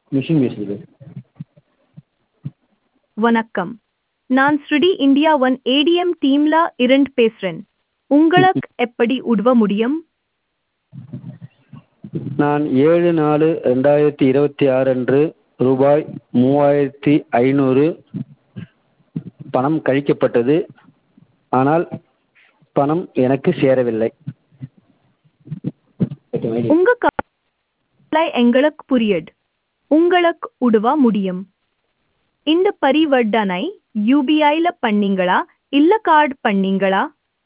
machine பேசுது வணக்கம் நான் ஸ்ருடி இந்தியா ஒன் ஏடிஎம் டீம்ல இருந்து பேசுறேன் உங்களுக்கு எப்படி உதவ முடியும் நான் ஏழு நாலு ரெண்டாயிரத்தி இருபத்தி ஆறு அன்று ரூபாய் மூவாயிரத்தி ஐநூறு பணம் கழிக்கப்பட்டது ஆனால் பணம் எனக்கு சேரவில்லை உங்க கவலை எங்களுக்கு புரியுது உங்களுக்கு உதவ முடியும் இந்த பரிவர்த்தனை யூபிஐல பண்ணீங்களா இல்ல கார்டு பண்ணீங்களா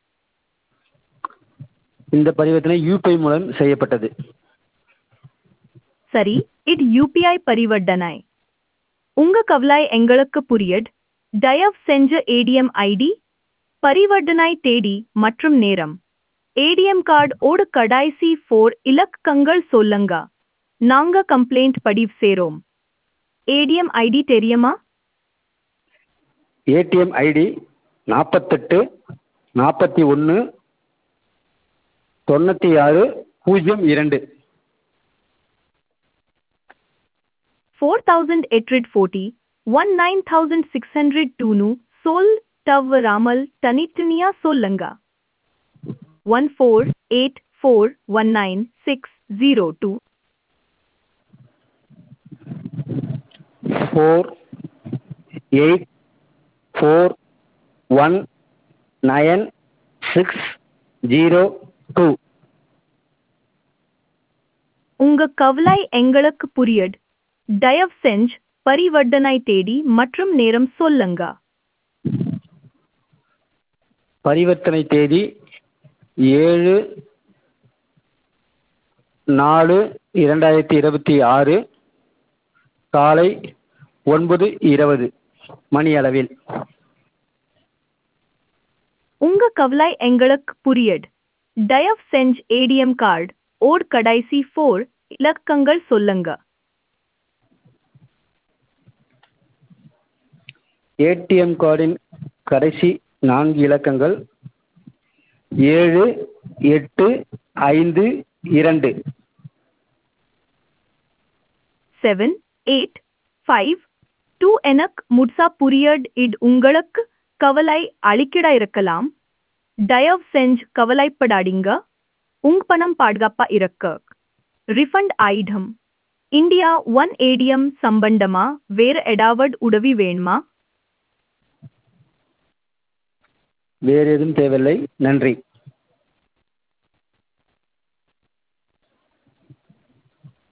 இந்த பரிவர்த்தனை யூபிஐ மூலம் செய்யப்பட்டது சரி இது யூபிஐ பரிவர்த்தனை உங்க கவலை எங்களுக்கு புரியுது தயவு செஞ்ச ஏடிஎம் ஐடி பரிவர்த்தனை தேதி மற்றும் நேரம் ஏடிஎம் கார்டு ஓடு கடைசி ஃபோர் இலக்கங்கள் சொல்லுங்க நாங்க கம்ப்ளைண்ட் பதிவு செய்றோம் ஏடிஎம் ஐடி தெரியுமா ஏடிஎம் ஐடி நாற்பத்தெட்டு நாற்பத்தி ஒன்று தொண்ணூற்றி ஆறு பூஜ்ஜியம் இரண்டு four thousand eight hundred forty one nine thousand six hundred டூனு சொல் தவறாமல் தனித்தனியா சொல்லுங்க one four eight four one nine six zero two four eight four one nine six zero two உங்க கவலை எங்களுக்கு புரியுது தயவு செஞ்சு பரிவர்த்தனை தேதி மற்றும் நேரம் சொல்லுங்க பரிவர்த்தனை தேதி ஏழு நாலு இரண்டாயிரத்தி இருபத்தி ஆறு காலை ஒன்பது இருபது மணி அளவில் உங்க கவலை எங்களுக்கு புரியுது தயவு செஞ்சு ஏடிஎம் கார்டு ஓட் கடைசி ஃபோர் இலக்கங்கள் சொல்லுங்க ஏடிஎம் கார்டின் கடைசி நான்கு இலக்கங்கள் ஏழு எட்டு ஐந்து இரண்டு செவன் எயிட் ஃபைவ் டூ எனக்கு முட்சா புரியட் இது உங்களுக்கு கவலை அளிக்கிட இருக்கலாம் தயவு செஞ்சு கவலைப்படாதீங்க உங்க பணம் பாதுகாப்பா இருக்கு ரிஃபண்ட் ஆயிடும் இந்தியா ஒன் ஏடிஎம் சம்பந்தமா வேற ஏதாவது உதவி வேணுமா வேறு எதுவும் தேவையில்லை நன்றி